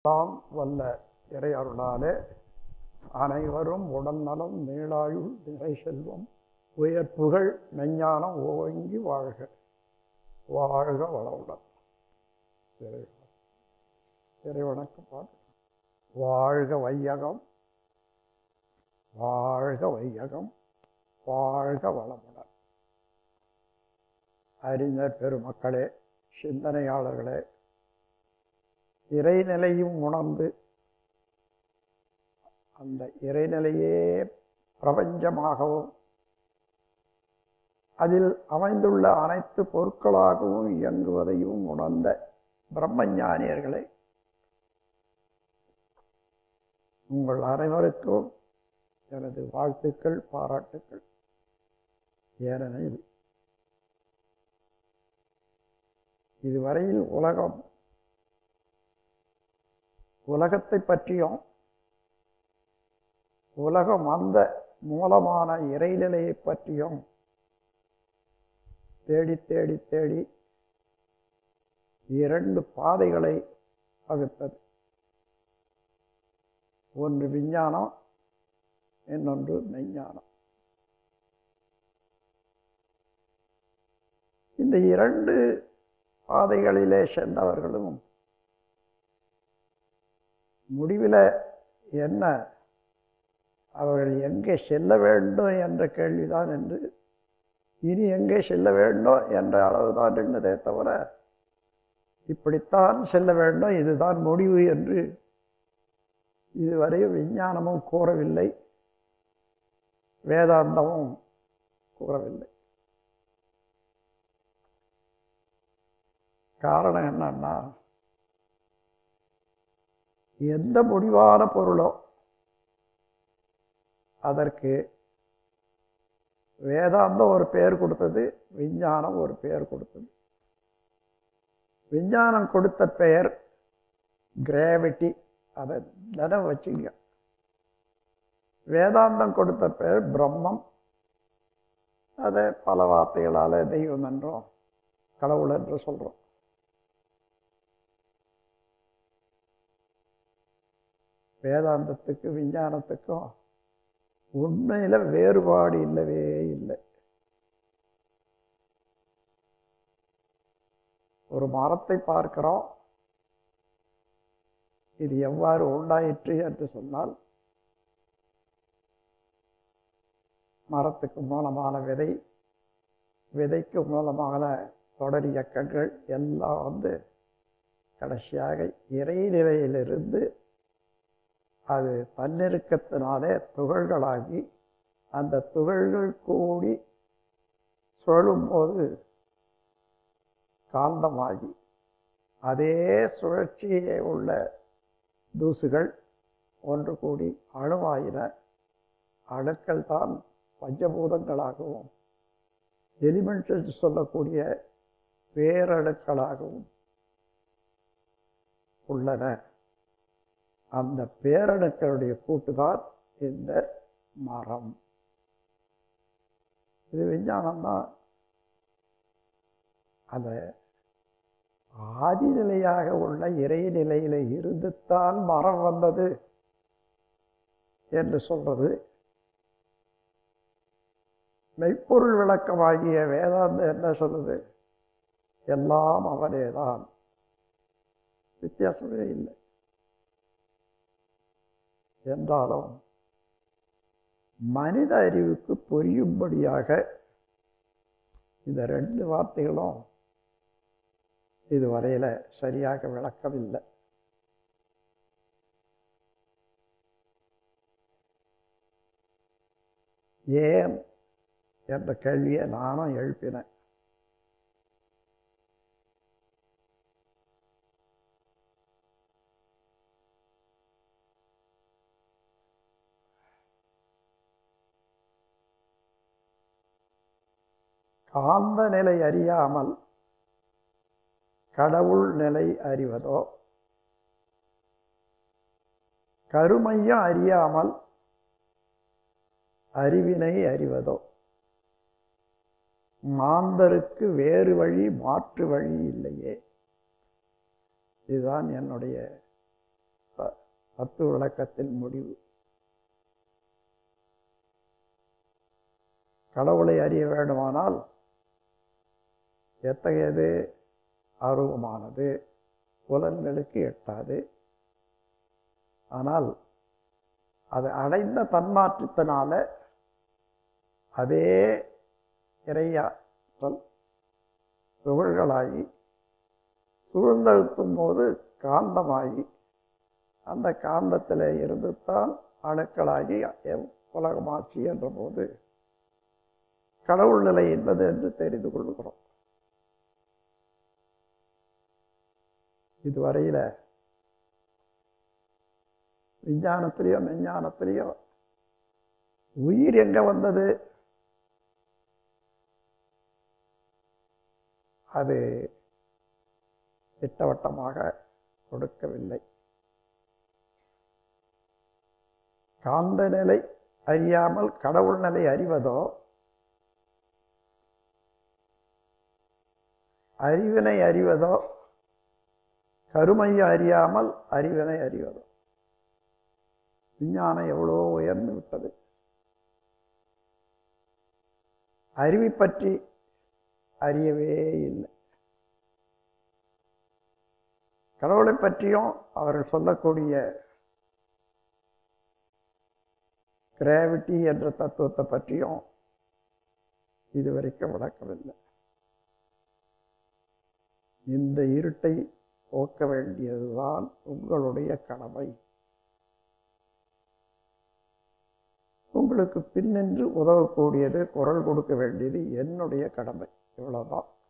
தாம் வல்ல இறை அருளாலே அனைவரும் உடல் நலம் நீளாயுள் நிறை செல்வம் உயர் புகழ் மெஞ்ஞானம் ஓங்கி வாழ்க வாழ்க வளவுடன் இறை இறைவணக்கம் பாடு வாழ்க வையகம் வாழ்க வையகம் வாழ்க வளமுடன் அறிஞர் பெருமக்களே சிந்தனையாளர்களே இறைநிலையும் உணர்ந்து அந்த இறைநிலையே பிரபஞ்சமாகவும் அதில் அமைந்துள்ள அனைத்து பொருட்களாகவும் இயங்குவதையும் உணர்ந்த பிரம்மஞானியர்களே உங்கள் அனைவருக்கும் எனது வாழ்த்துக்கள் பாராட்டுக்கள் ஏனெனில் இதுவரையில் உலகம் உலகத்தை பற்றியும் உலகம் அந்த மூலமான இறைநிலையை பற்றியும் தேடி தேடி தேடி இரண்டு பாதைகளை வகுத்தது ஒன்று விஞ்ஞானம் இன்னொன்று மெஞ்ஞானம் இந்த இரண்டு பாதைகளிலே சென்றவர்களும் முடிவில் என்ன அவர்கள் எங்கே செல்ல வேண்டும் என்ற கேள்விதான் என்று இனி எங்கே செல்ல வேண்டும் என்ற அளவுதான் இருந்ததே தவிர இப்படித்தான் செல்ல வேண்டும் இதுதான் முடிவு என்று இதுவரை விஞ்ஞானமும் கூறவில்லை வேதாந்தமும் கூறவில்லை காரணம் என்னன்னா எந்த முடிவான பொருளோ அதற்கு வேதாந்தம் ஒரு பெயர் கொடுத்தது விஞ்ஞானம் ஒரு பெயர் கொடுத்தது விஞ்ஞானம் கொடுத்த பெயர் கிராவிட்டி அதை நினைவு வச்சுங்க வேதாந்தம் கொடுத்த பெயர் பிரம்மம் அதை பல வார்த்தைகளால் தெய்வம் என்றும் கடவுள் என்று சொல்கிறோம் வேதாந்தத்துக்கு விஞ்ஞானத்துக்கும் உண்மையில் வேறுபாடு இல்லவே இல்லை ஒரு மரத்தை பார்க்கிறோம் இது எவ்வாறு உண்டாயிற்று என்று சொன்னால் மரத்துக்கு மூலமான விதை விதைக்கு மூலமான தொடர் இயக்கங்கள் எல்லாம் வந்து கடைசியாக இறைநிலையிலிருந்து அது தன்னிருக்கத்தினாலே துகள்களாகி அந்த துகள்கள் கூடி சுழலும்போது காந்தமாகி அதே சுழற்சியே உள்ள தூசுகள் ஒன்று கூடி அணுவாயின அணுக்கள் தான் பஞ்சபூதங்களாகவும் எலிமெண்ட்ஸ் என்று சொல்லக்கூடிய பேரணுக்களாகவும் உள்ளன அந்த பேரணுக்களுடைய கூட்டுதான் இந்த மரம் இது விஞ்ஞானம்தான் அந்த ஆதிநிலையாக உள்ள இறைநிலையில இருந்துத்தான் மரம் வந்தது என்று சொல்றது மெய்ப்பொருள் விளக்கமாகிய வேதாந்தம் என்ன சொல்லுது எல்லாம் அவனேதான் வித்தியாசமே இல்லை என்றாலும் மனித அறிவுக்கு புரியும்படியாக இந்த ரெண்டு வார்த்தைகளும் இதுவரையில் சரியாக விளக்கவில்லை ஏன் என்ற கேள்வியை நானும் எழுப்பினேன் காந்த நிலை அறியாமல் கடவுள் நிலை அறிவதோ கருமையம் அறியாமல் அறிவினை அறிவதோ மாந்தருக்கு வேறு வழி மாற்று வழி இல்லையே இதுதான் என்னுடைய த- தத்துவ விளக்கத்தின் முடிவு கடவுளை அறிய வேண்டுமானால் எத்தகையது ஆர்வமானது புலன்களுக்கு எட்டாது ஆனால் அது அடைந்த தன்மாற்றத்தினால அதே இறையாற்றல் துகள்களாகி சூழ்ந்தழுத்தும் போது காந்தமாகி அந்த காந்தத்தில் இருந்து தான் அணுக்களாகி எவ் உலகமாட்சி என்ற போது கடவுள் நிலை என்பது என்று தெரிந்து கொள்கிறோம் இதுவரையில விஞ்ஞானத்திலேயோ மெஞ்ஞானத்திலேயோ உயிர் எங்க வந்தது அது திட்டவட்டமாக கொடுக்கவில்லை காந்த நிலை அறியாமல் கடவுள் நிலை அறிவதோ அறிவினை அறிவதோ கருமையை அறியாமல் அறிவினை அறிவதோ விஞ்ஞானம் எவ்வளோ உயர்ந்து விட்டது அறிவை பற்றி அறியவே இல்லை கடவுளை பற்றியும் அவர்கள் சொல்லக்கூடிய கிராவிட்டி என்ற தத்துவத்தை பற்றியும் இதுவரைக்கும் விளக்கவில்லை இந்த இருட்டை போக்க வேண்டியதுதான் உங்களுடைய கடமை உங்களுக்கு பின்னின்று உதவக்கூடியது குரல் கொடுக்க வேண்டியது என்னுடைய கடமை இவ்வளவுதான்